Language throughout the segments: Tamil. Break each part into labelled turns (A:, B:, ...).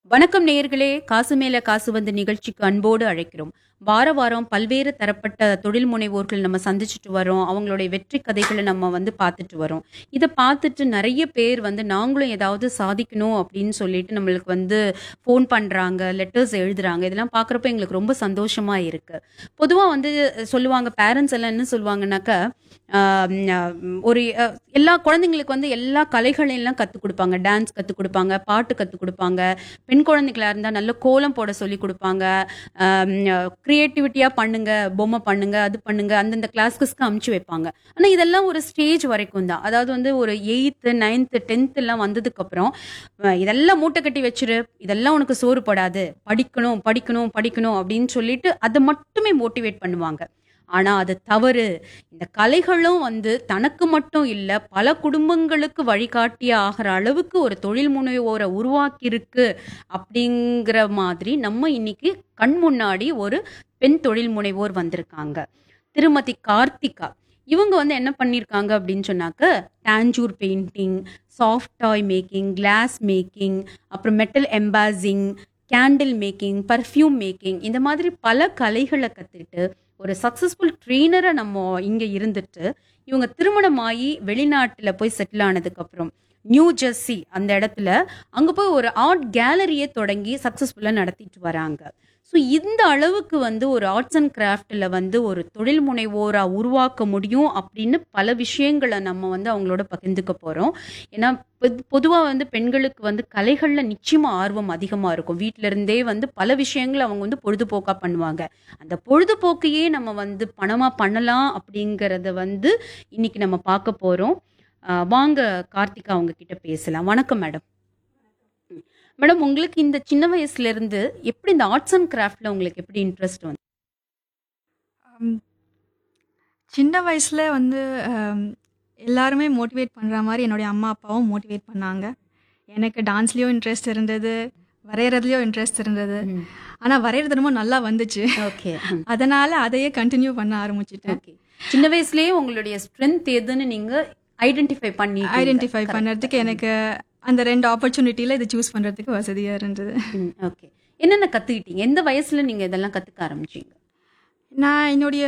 A: வணக்கம் நேயர்களே காசு மேல காசு வந்து நிகழ்ச்சிக்கு அன்போடு அழைக்கிறோம் வார வாரம் பல்வேறு தரப்பட்ட தொழில் முனைவோர்கள் நம்ம சந்திச்சுட்டு வரோம் அவங்களுடைய வெற்றி கதைகளை நம்ம வந்து பார்த்துட்டு வரோம் இதை பார்த்துட்டு நிறைய பேர் வந்து நாங்களும் ஏதாவது சாதிக்கணும் அப்படின்னு சொல்லிட்டு நம்மளுக்கு வந்து ஃபோன் பண்றாங்க லெட்டர்ஸ் எழுதுறாங்க இதெல்லாம் பார்க்குறப்ப எங்களுக்கு ரொம்ப சந்தோஷமா இருக்கு பொதுவாக வந்து சொல்லுவாங்க பேரண்ட்ஸ் எல்லாம் என்ன சொல்லுவாங்கன்னாக்கா ஆஹ் உம் ஒரு அஹ், எல்லா குழந்தைங்களுக்கு வந்து எல்லா கலைகளையும் எல்லாம் கற்றுக் கொடுப்பாங்க டான்ஸ் கற்றுக் கொடுப்பாங்க பாட்டு கற்றுக் கொடுப்பாங்க பெண் குழந்தைகளா இருந்தால் நல்ல கோலம் போட சொல்லி கொடுப்பாங்க க்ரியேட்டிவிட்டியாக பண்ணுங்க பொம்மை பண்ணுங்க அது பண்ணுங்க அந்தந்த கிளாஸ்க்கு அமுச்சு வைப்பாங்க ஆனால் இதெல்லாம் ஒரு ஸ்டேஜ் வரைக்கும் தான் அதாவது வந்து ஒரு எயித்து நைன்த்து டென்த் எல்லாம் வந்ததுக்கப்புறம் அஹ், இதெல்லாம் மூட்டை கட்டி வச்சிரு இதெல்லாம் உனக்கு சோறு படாது படிக்கணும் படிக்கணும் படிக்கணும் அப்படின்னு சொல்லிட்டு அதை மட்டுமே மோட்டிவேட் பண்ணுவாங்க ஆனா அது தவறு இந்த கலைகளும் வந்து தனக்கு மட்டும் இல்ல பல குடும்பங்களுக்கு வழிகாட்டிய ஆகிற அளவுக்கு ஒரு தொழில் முனைவோரை உருவாக்கியிருக்கு அப்படிங்கிற மாதிரி நம்ம இன்னைக்கு கண் முன்னாடி ஒரு பெண் தொழில் முனைவோர் வந்திருக்காங்க திருமதி கார்த்திகா இவங்க வந்து என்ன பண்ணியிருக்காங்க அப்படின்னு சொன்னாக்க Tanjore painting soft toy making class making அப்புறம் metal embossing candle making perfume making இந்த மாதிரி பல கலைகளை கற்றுக்கிட்டு ஒரு சக்ஸஸ்ஃபுல் ட்ரெயினரை நம்ம இங்கே இருந்துட்டு இவங்க திருமணமாகி வெளிநாட்டில் போய் செட்டில் ஆனதுக்கப்புறம் நியூ ஜெர்சி அந்த இடத்துல அங்கே போய் ஒரு ஆர்ட் கேலரியை தொடங்கி சக்ஸஸ்ஃபுல்லாக நடத்திட்டு வராங்க ஸோ இந்த அளவுக்கு வந்து ஒரு ஆர்ட்ஸ் அண்ட் கிராஃப்டில் வந்து ஒரு தொழில் முனைவோராக உருவாக்க முடியும் அப்படின்னு பல விஷயங்களை நம்ம வந்து அவங்களோட பகிர்ந்துக்க போகிறோம் ஏன்னா பொதுவாக வந்து பெண்களுக்கு வந்து கலைகளில் நிச்சயமாக ஆர்வம் அதிகமாக இருக்கும் வீட்டில இருந்தே வந்து பல விஷயங்களை அவங்க வந்து பொழுதுபோக்காக பண்ணுவாங்க அந்த பொழுதுபோக்கையே நம்ம வந்து பணமாக பண்ணலாம் அப்படிங்கிறத வந்து இன்னைக்கு நம்ம பார்க்க போகிறோம் வாங்க கார்த்திகா அவங்க கிட்ட பேசலாம் வணக்கம் மேடம் மேடம் உங்களுக்கு இந்த சின்ன வயசுல இருந்து எப்படி இந்த ஆர்ட்ஸ் அண்ட் கிராஃப்ட்ல உங்களுக்கு எப்படி இன்ட்ரெஸ்ட் வந்து
B: அம், சின்ன வயசில் வந்து அம், எல்லாருமே மோட்டிவேட் பண்ணுற மாதிரி என்னுடைய அம்மா அப்பாவும் மோட்டிவேட் பண்ணாங்க எனக்கு டான்ஸ்லேயும் இன்ட்ரெஸ்ட் இருந்தது வரைகிறதுலையும் இன்ட்ரெஸ்ட் இருந்தது ஆனால் வரைகிறது ரொம்ப நல்லா வந்துச்சு
A: ஓகே
B: அதனால் அதையே கண்டினியூ பண்ண ஆரம்பிச்சிட்டேன்
A: ஓகே சின்ன வயசுலயே உங்களுடைய ஸ்ட்ரென்த் எதுன்னு நீங்க ஐடென்டிஃபை பண்ணி
B: ஐடென்டிஃபை பண்ணுறதுக்கு எனக்கு அந்த ரெண்டு ஆப்பர்ச்சுனிட்டியில் இதை சூஸ் பண்ணுறதுக்கு வசதியாக இருந்தது
A: ஓகே என்னென்ன கத்துக்கிட்டீங்க எந்த வயசுல நீங்க இதெல்லாம் கத்துக்க ஆரம்பிச்சீங்க
B: நான் என்னுடைய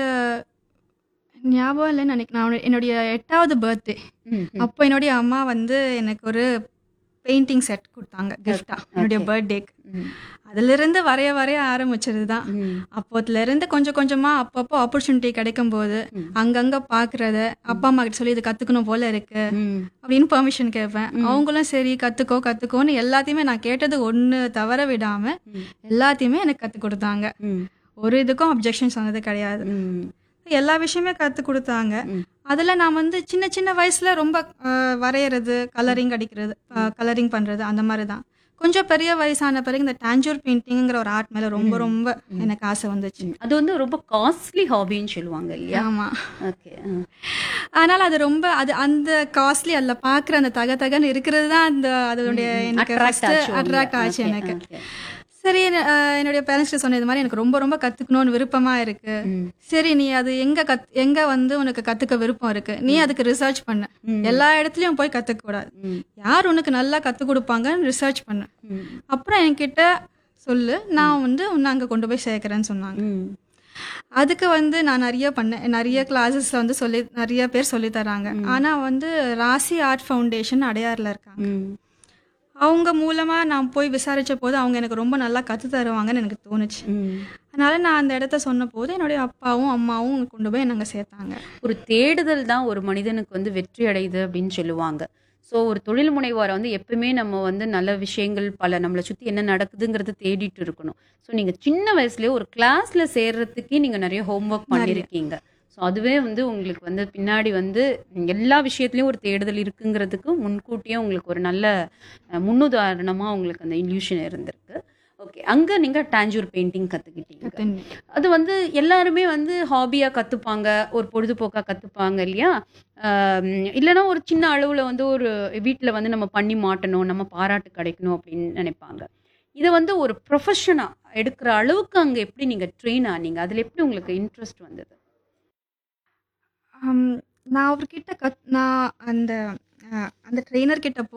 B: ஞாபகம் இல்லைன்னு நினைக்கிறேன் நான் என்னுடைய எட்டாவது பர்த்டே
A: ம், ம்.
B: அப்போ என்னுடைய அம்மா வந்து எனக்கு ஒரு பெயிண்டிங் செட் கொடுத்தாங்க கிஃப்டா என்னுடைய
A: okay.
B: பர்த்டேக்கு
A: ம்,
B: அதிலிருந்து வரைய வரைய ஆரம்பிச்சது தான்
A: ம்,
B: அப்போதுல இருந்து கொஞ்சம் கொஞ்சமா அப்பப்போ ஆப்பர்ச்சுனிட்டி கிடைக்கும் போது
A: ம்.
B: அங்கங்க பாக்குறத அப்பா அம்மா கிட்ட சொல்லி இது கத்துக்கணும் போல இருக்கு
A: ம்,
B: அப்படின்னு பெர்மிஷன் கேட்பேன் அவங்களும் சரி கத்துக்கோ கத்துக்கோன்னு எல்லாத்தையுமே நான் கேட்டது ஒண்ணு தவற விடாம
A: ம்.
B: எல்லாத்தையுமே எனக்கு கத்து கொடுத்தாங்க
A: ம்,
B: ஒரு இதுக்கும் அப்ஜெக்ஷன் சொன்னது கிடையாது
A: ம்,
B: எல்லா விஷயமே கத்து கொடுத்தாங்க
A: ம்.
B: அதுல நான் வந்து சின்ன சின்ன வயசுல ரொம்ப அஹ், வரையறது கலரிங் அடிக்கிறது கலரிங் பண்றது அந்த மாதிரி தான் கொஞ்சம் பெரிய வயசான பிறகு இந்த டாஞ்சூர் பெயிண்டிங்கிற ஒரு ஆர்ட் மேல ரொம்ப ரொம்ப எனக்கு ஆசை வந்துச்சு
A: ம். அது வந்து ரொம்ப காஸ்ட்லி ஹாபின்னு சொல்லுவாங்க இல்லையா
B: ஆமா
A: ஓகே
B: அதனால அது ரொம்ப அது அந்த காஸ்ட்லி அதுல பாக்குற அந்த தக தகன்னு இருக்கிறது தான் அந்த அதோடைய எனக்கு அட்ராக்ட் ஆச்சு எனக்கு சரி அஹ், என்னுடைய பேரண்ட்ஸ் சொன்ன இது மாதிரி எனக்கு ரொம்ப ரொம்ப கத்துக்கணும்னு விருப்பமா இருக்கு சரி நீ அது எங்க கத் எங்க வந்து உனக்கு கத்துக்க விருப்பம் இருக்கு நீ அதுக்கு ரிசர்ச் பண்ணு எல்லா இடத்துலயும் போய் கத்துக்க கூடாது யார் உனக்கு நல்லா கத்து கொடுப்பாங்கன்னு ரிசர்ச் பண்ணு அப்புறம் என்கிட்ட சொல்லு நான் வந்து உன்னை அங்க கொண்டு போய் சேர்க்கறேன்னு சொன்னாங்க அதுக்கு வந்து நான் நிறைய பண்ணேன் நிறைய கிளாஸஸ்ல வந்து சொல்லி நிறைய பேர் சொல்லி தராங்க ஆனா வந்து ராசி ஆர்ட் ஃபவுண்டேஷன் அடையாறுல இருக்காங்க அவங்க மூலமா நான் போய் விசாரிச்ச போது அவங்க எனக்கு ரொம்ப நல்லா கத்து தருவாங்கன்னு எனக்கு தோணுச்சு அதனால நான் அந்த இடத்த சொன்ன போது என்னுடைய அப்பாவும் அம்மாவும் கொண்டு போய் நாங்க சேர்த்தாங்க
A: ஒரு தேடுதல் தான் ஒரு மனிதனுக்கு வந்து வெற்றி அடையுது அப்படின்னு சொல்லுவாங்க ஸோ ஒரு தொழில் முனைவோரை வந்து எப்பவுமே நம்ம வந்து நல்ல விஷயங்கள் பல நம்மளை சுற்றி என்ன நடக்குதுங்கிறது தேடிட்டு இருக்கணும் ஸோ நீங்கள் சின்ன வயசுலேயே ஒரு கிளாஸ்ல சேர்றதுக்கே நீங்கள் நிறைய ஹோம்ஒர்க் பண்ணியிருக்கீங்க ஸோ அதுவே வந்து உங்களுக்கு வந்து பின்னாடி வந்து எல்லா விஷயத்துலையும் ஒரு தேடுதல் இருக்குங்கிறதுக்கு முன்கூட்டியே உங்களுக்கு ஒரு நல்ல அஹ், முன்னுதாரணமாக உங்களுக்கு அந்த இல்யூஷன் இருந்திருக்கு ஓகே அங்கே நீங்கள் டாஞ்சூர் பெயிண்டிங் கற்றுக்கிட்டீங்க
B: கத்துன்னு.
A: அது வந்து எல்லாருமே வந்து ஹாபியாக கற்றுப்பாங்க ஒரு பொழுதுபோக்காக கற்றுப்பாங்க இல்லையா ஆம், இல்லைன்னா ஒரு சின்ன அளவில் வந்து ஒரு வீட்டில் வந்து நம்ம பண்ணி மாட்டணும் நம்ம பாராட்டு கிடைக்கணும் அப்படின்னு நினைப்பாங்க இதை வந்து ஒரு ப்ரொஃபஷனாக எடுக்கிற அளவுக்கு அங்கே எப்படி நீங்கள் ட்ரெயின் ஆனீங்க அதில் எப்படி உங்களுக்கு இன்ட்ரெஸ்ட் வந்தது
B: ஆம், நான் அவர்கிட்ட கத் நான் அந்த அஹ், அந்த ட்ரெயினர் கிட்ட